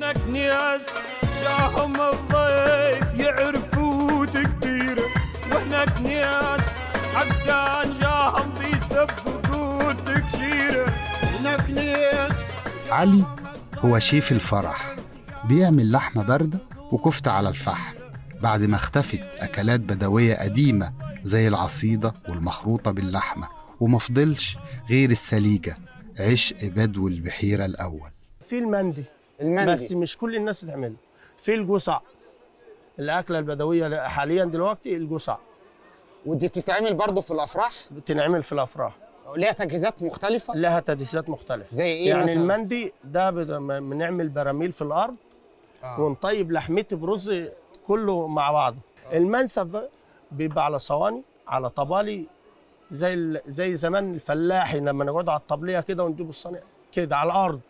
ناس جاهم الضيف يعرفوا تقديره واحنا كنياس حقان جاهم بيسبقوا تكشيره احنا كنيس علي هو شيف الفرح بيعمل لحمة باردة وكفتة على الفحم بعد ما اختفت أكلات بدوية قديمة زي العصيدة والمخروطة باللحمة ومفضلش غير السليجة عشق بدو البحيرة الأول في المندي المندي بس مش كل الناس تعمله في الجصع الاكله البدويه حاليا دلوقتي الجصع ودي بتتعمل برضه في الافراح بتنعمل في الافراح ليها تجهيزات مختلفه لها تجهيزات مختلفه زي ايه يعني مثلا المندي ده بد- م- بنعمل براميل في الارض آه. ونطيب لحمتي برز كله مع بعضه المنسف بقى بيبقى على صواني على طبالي زي ال- زي زمان الفلاحي لما نقعد على الطبليه كده ونجيب الصينيه كده على الارض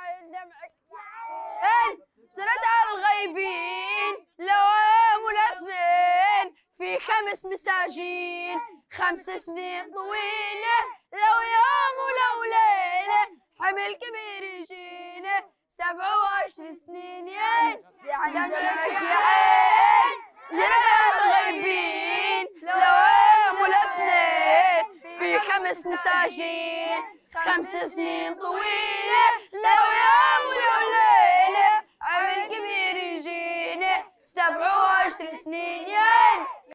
سنة الغيبين لوام الاثنين في خمس مساجين خمس سنين طويلة لو يوم ولو ليلة حمل كبير يجينا سبع وعشر سنين يين دمعك يا عين جنة الغيبين لوام الاثنين في خمس مساجين خمس سنين طويلة